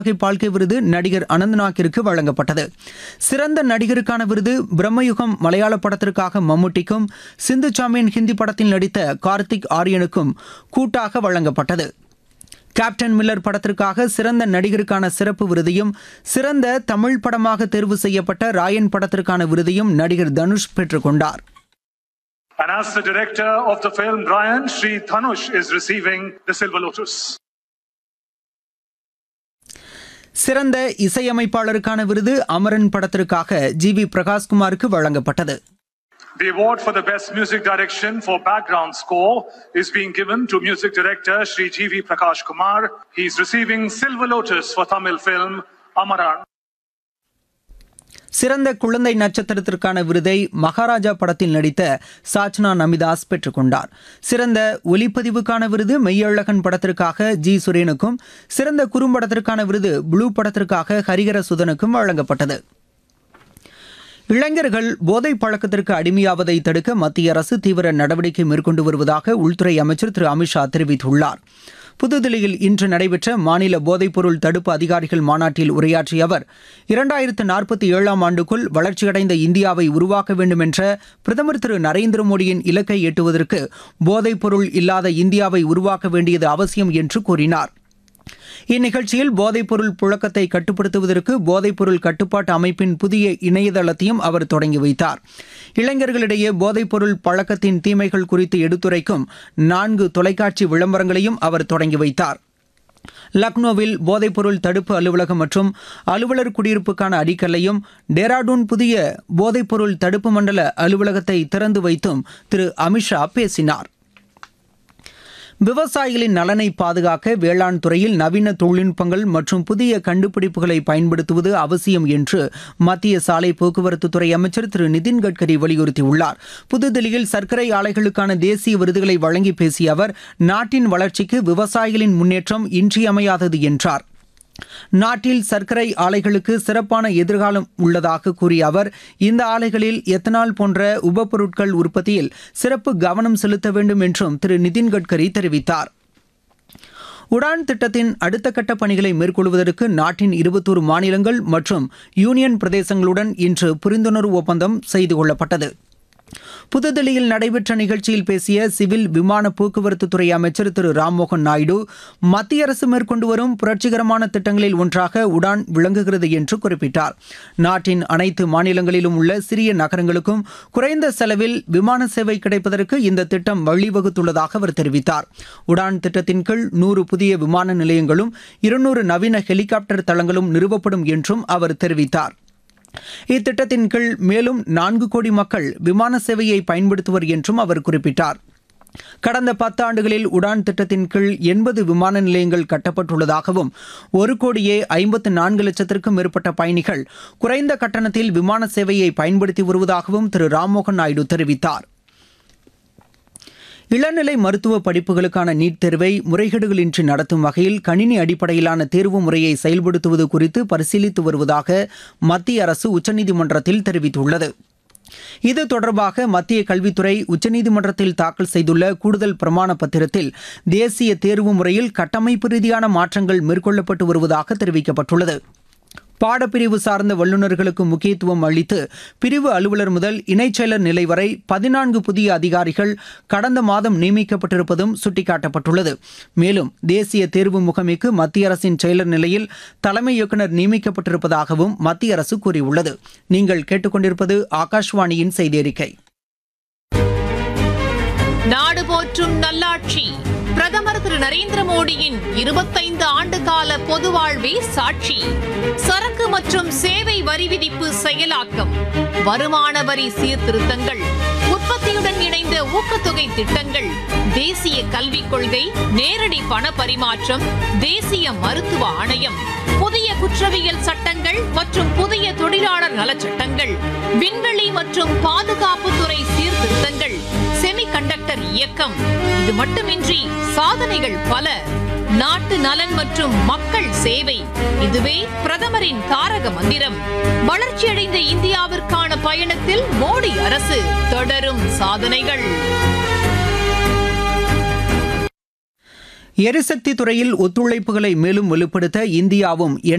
வகை பால்கே விருது நடிகர் அனந்த்நாக்கிற்கு வழங்கப்பட்டது சிறந்த நடிகருக்கான விருது பிரம்மயுகம் மலையாள படத்திற்காக மம்முட்டிக்கும் சிந்து சாமியன் ஹிந்தி படத்தில் நடித்த கார்த்திக் ஆரியனுக்கும் கூட்டாக வழங்கப்பட்டது கேப்டன் மில்லர் படத்திற்காக சிறந்த நடிகருக்கான சிறப்பு விருதையும் சிறந்த தமிழ் படமாக தேர்வு செய்யப்பட்ட ராயன் படத்திற்கான விருதையும் நடிகர் தனுஷ் பெற்றுக்கொண்டார் And as the director of the film, Brian Sri Dhanush is receiving the Silver Lotus. சிறந்த இசையமைப்பாளருக்கான விருது அமரன் படத்திற்காக ஜி வி பிரகாஷ்குமாருக்கு வழங்கப்பட்டது The award for the best music direction for background score is being given to music director Sri G.V. Prakash Kumar. He is receiving Silver Lotus for Tamil film Amaran. சிறந்த குழந்தை நட்சத்திரத்திற்கான விருதை மகாராஜா படத்தில் நடித்த சாச்னா நமிதாஸ் பெற்றுக்கொண்டார் சிறந்த ஒலிப்பதிவுக்கான விருது மெய்யழகன் படத்திற்காக ஜி சுரேனுக்கும் சிறந்த குறும்படத்திற்கான விருது ப்ளூ படத்திற்காக ஹரிகர சுதனுக்கும் வழங்கப்பட்டது இளைஞர்கள் போதைப் பழக்கத்திற்கு அடிமையாவதை தடுக்க மத்திய அரசு தீவிர நடவடிக்கை மேற்கொண்டு வருவதாக உள்துறை அமைச்சர் திரு அமித்ஷா தெரிவித்துள்ளார் புதுதில்லியில் இன்று நடைபெற்ற மாநில போதைப்பொருள் தடுப்பு அதிகாரிகள் மாநாட்டில் உரையாற்றிய அவர் இரண்டாயிரத்து நாற்பத்தி ஏழாம் ஆண்டுக்குள் வளர்ச்சியடைந்த இந்தியாவை உருவாக்க வேண்டும் என்ற பிரதமர் திரு நரேந்திர மோடியின் இலக்கை எட்டுவதற்கு போதைப்பொருள் இல்லாத இந்தியாவை உருவாக்க வேண்டியது அவசியம் என்று கூறினார் இந்நிகழ்ச்சியில் போதைப்பொருள் புழக்கத்தை கட்டுப்படுத்துவதற்கு போதைப்பொருள் கட்டுப்பாட்டு அமைப்பின் புதிய இணையதளத்தையும் அவர் தொடங்கி வைத்தார் இளைஞர்களிடையே போதைப்பொருள் பழக்கத்தின் தீமைகள் குறித்து எடுத்துரைக்கும் நான்கு தொலைக்காட்சி விளம்பரங்களையும் அவர் தொடங்கி வைத்தார் லக்னோவில் போதைப்பொருள் தடுப்பு அலுவலகம் மற்றும் அலுவலர் குடியிருப்புக்கான அடிக்கல்லையும் டேராடூன் புதிய போதைப்பொருள் தடுப்பு மண்டல அலுவலகத்தை திறந்து வைத்தும் திரு அமித்ஷா பேசினார் விவசாயிகளின் நலனை பாதுகாக்க வேளாண் துறையில் நவீன தொழில்நுட்பங்கள் மற்றும் புதிய கண்டுபிடிப்புகளை பயன்படுத்துவது அவசியம் என்று மத்திய சாலை போக்குவரத்து துறை அமைச்சர் திரு நிதின் கட்கரி வலியுறுத்தியுள்ளார் புதுதில்லியில் சர்க்கரை ஆலைகளுக்கான தேசிய விருதுகளை வழங்கி பேசிய அவர் நாட்டின் வளர்ச்சிக்கு விவசாயிகளின் முன்னேற்றம் இன்றியமையாதது என்றார் நாட்டில் சர்க்கரை ஆலைகளுக்கு சிறப்பான எதிர்காலம் உள்ளதாக கூறிய அவர் இந்த ஆலைகளில் எத்தனால் போன்ற உபப்பொருட்கள் உற்பத்தியில் சிறப்பு கவனம் செலுத்த வேண்டும் என்றும் திரு நிதின் கட்கரி தெரிவித்தார் உடான் திட்டத்தின் அடுத்த கட்ட பணிகளை மேற்கொள்வதற்கு நாட்டின் இருபத்தோரு மாநிலங்கள் மற்றும் யூனியன் பிரதேசங்களுடன் இன்று புரிந்துணர்வு ஒப்பந்தம் செய்து கொள்ளப்பட்டது புதுதில்லியில் நடைபெற்ற நிகழ்ச்சியில் பேசிய சிவில் விமான போக்குவரத்து துறை அமைச்சர் திரு ராம்மோகன் நாயுடு மத்திய அரசு மேற்கொண்டு வரும் புரட்சிகரமான திட்டங்களில் ஒன்றாக உடான் விளங்குகிறது என்று குறிப்பிட்டார் நாட்டின் அனைத்து மாநிலங்களிலும் உள்ள சிறிய நகரங்களுக்கும் குறைந்த செலவில் விமான சேவை கிடைப்பதற்கு இந்த திட்டம் வழிவகுத்துள்ளதாக அவர் தெரிவித்தார் உடான் திட்டத்தின் கீழ் நூறு புதிய விமான நிலையங்களும் இருநூறு நவீன ஹெலிகாப்டர் தளங்களும் நிறுவப்படும் என்றும் அவர் தெரிவித்தார் இத்திட்டத்தின் கீழ் மேலும் நான்கு கோடி மக்கள் விமான சேவையை பயன்படுத்துவர் என்றும் அவர் குறிப்பிட்டார் கடந்த பத்தாண்டுகளில் உடான் திட்டத்தின் கீழ் எண்பது விமான நிலையங்கள் கட்டப்பட்டுள்ளதாகவும் ஒரு கோடியே ஐம்பத்து நான்கு லட்சத்திற்கும் மேற்பட்ட பயணிகள் குறைந்த கட்டணத்தில் விமான சேவையை பயன்படுத்தி வருவதாகவும் திரு ராம்மோகன் நாயுடு தெரிவித்தார் இளநிலை மருத்துவ படிப்புகளுக்கான நீட் தேர்வை முறைகேடுகளின்றி நடத்தும் வகையில் கணினி அடிப்படையிலான தேர்வு முறையை செயல்படுத்துவது குறித்து பரிசீலித்து வருவதாக மத்திய அரசு உச்சநீதிமன்றத்தில் தெரிவித்துள்ளது இது தொடர்பாக மத்திய கல்வித்துறை உச்சநீதிமன்றத்தில் தாக்கல் செய்துள்ள கூடுதல் பிரமாண பத்திரத்தில் தேசிய தேர்வு முறையில் கட்டமைப்பு ரீதியான மாற்றங்கள் மேற்கொள்ளப்பட்டு வருவதாக தெரிவிக்கப்பட்டுள்ளது பாடப்பிரிவு சார்ந்த வல்லுநர்களுக்கு முக்கியத்துவம் அளித்து பிரிவு அலுவலர் முதல் இணைச் செயலர் நிலை வரை பதினான்கு புதிய அதிகாரிகள் கடந்த மாதம் நியமிக்கப்பட்டிருப்பதும் சுட்டிக்காட்டப்பட்டுள்ளது மேலும் தேசிய தேர்வு முகமைக்கு மத்திய அரசின் செயலர் நிலையில் தலைமை இயக்குநர் நியமிக்கப்பட்டிருப்பதாகவும் மத்திய அரசு கூறியுள்ளது நீங்கள் கேட்டுக்கொண்டிருப்பது ஆகாஷ்வாணியின் செய்தி அறிக்கை நாடு போற்றும் நல்லாட்சி பிரதமர் திரு நரேந்திர மோடியின் இருபத்தைந்து ஆண்டு கால பொது வாழ்வே சாட்சி சரக்கு மற்றும் சேவை வரி விதிப்பு செயலாக்கம் வருமான வரி சீர்திருத்தங்கள் உற்பத்தியுடன் இணைந்த ஊக்கத்தொகை திட்டங்கள் தேசிய கல்விக் கொள்கை நேரடி பண பரிமாற்றம் தேசிய மருத்துவ ஆணையம் புதிய குற்றவியல் சட்டங்கள் மற்றும் புதிய தொழிலாளர் நலச்சட்டங்கள் விண்வெளி மற்றும் பாதுகாப்புத்துறை சீர்திருத்தங்கள் செமிகண்டக்டர் இயக்கம் இது மட்டுமின்றி சாதனைகள் பல நாட்டு நலன் மற்றும் மக்கள் சேவை இதுவே பிரதமரின் தாரக மந்திரம் வளர்ச்சியடைந்த இந்தியாவிற்கான பயணத்தில் மோடி அரசு தொடரும் சாதனைகள் எரிசக்தி துறையில் ஒத்துழைப்புகளை மேலும் வலுப்படுத்த இந்தியாவும்